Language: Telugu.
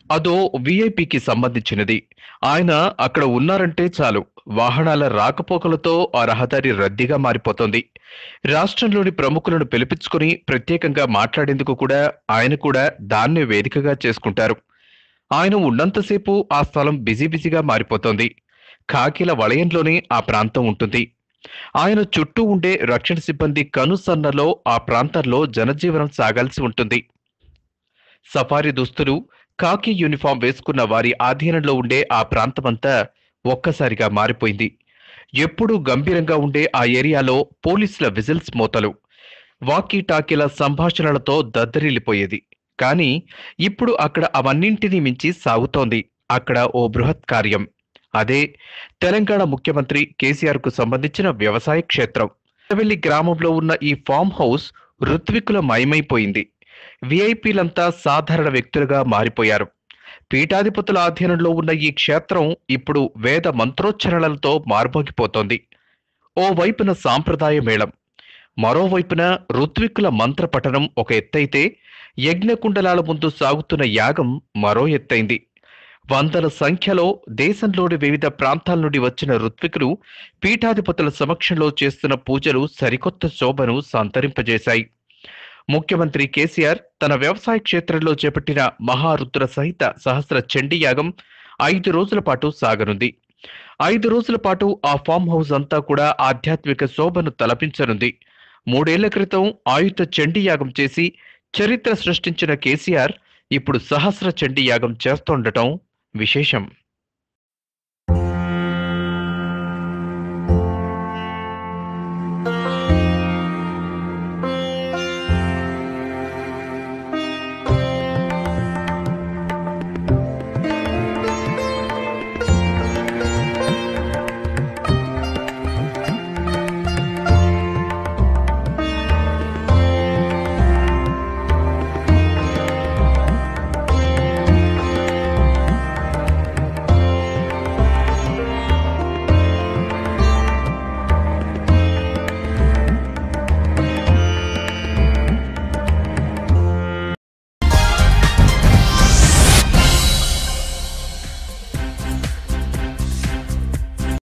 అదో విఐపికి సంబంధించినది ఆయన అక్కడ ఉన్నారంటే చాలు వాహనాల రాకపోకలతో ఆ రహదారి రద్దీగా మారిపోతోంది రాష్ట్రంలోని ప్రముఖులను పిలిపించుకుని ప్రత్యేకంగా మాట్లాడేందుకు కూడా ఆయన కూడా దాన్నే వేదికగా చేసుకుంటారు ఆయన ఉన్నంతసేపు ఆ స్థలం బిజీ బిజీగా మారిపోతోంది కాకిల వలయంలోనే ఆ ప్రాంతం ఉంటుంది ఆయన చుట్టూ ఉండే రక్షణ సిబ్బంది కనుసన్నలో ఆ ప్రాంతంలో జనజీవనం సాగాల్సి ఉంటుంది సఫారీ దుస్తులు కాకి యూనిఫామ్ వేసుకున్న వారి ఆధీనంలో ఉండే ఆ ప్రాంతమంతా ఒక్కసారిగా మారిపోయింది ఎప్పుడూ గంభీరంగా ఉండే ఆ ఏరియాలో పోలీసుల విజిల్స్ మోతలు వాకీ టాకీల సంభాషణలతో దద్దరిల్లిపోయేది కానీ ఇప్పుడు అక్కడ అవన్నింటినీ మించి సాగుతోంది అక్కడ ఓ బృహత్ కార్యం అదే తెలంగాణ ముఖ్యమంత్రి కేసీఆర్ కు సంబంధించిన వ్యవసాయ క్షేత్రం వెల్లి గ్రామంలో ఉన్న ఈ ఫామ్ హౌస్ ఋత్వికుల మయమైపోయింది విఐపీలంతా సాధారణ వ్యక్తులుగా మారిపోయారు పీఠాధిపతుల ఆధీనంలో ఉన్న ఈ క్షేత్రం ఇప్పుడు వేద మంత్రోచ్చరణలతో మార్మోగిపోతోంది ఓ వైపున సాంప్రదాయ మేళం మరోవైపున ఋత్విక్కుల మంత్ర పఠనం ఒక ఎత్తైతే యజ్ఞకుండలాల ముందు సాగుతున్న యాగం మరో ఎత్తైంది వందల సంఖ్యలో దేశంలోని వివిధ ప్రాంతాల నుండి వచ్చిన ఋత్వికులు పీఠాధిపతుల సమక్షంలో చేస్తున్న పూజలు సరికొత్త శోభను సంతరింపజేశాయి ముఖ్యమంత్రి కేసీఆర్ తన వ్యవసాయ క్షేత్రంలో చేపట్టిన మహారుద్ర సహిత సహస్ర చండీ యాగం ఐదు రోజుల పాటు సాగనుంది ఐదు రోజుల పాటు ఆ ఫామ్ హౌస్ అంతా కూడా ఆధ్యాత్మిక శోభను తలపించనుంది మూడేళ్ల క్రితం ఆయుధ చండీ యాగం చేసి చరిత్ర సృష్టించిన కేసీఆర్ ఇప్పుడు సహస్ర చండీ యాగం చేస్తుండటం విశేషం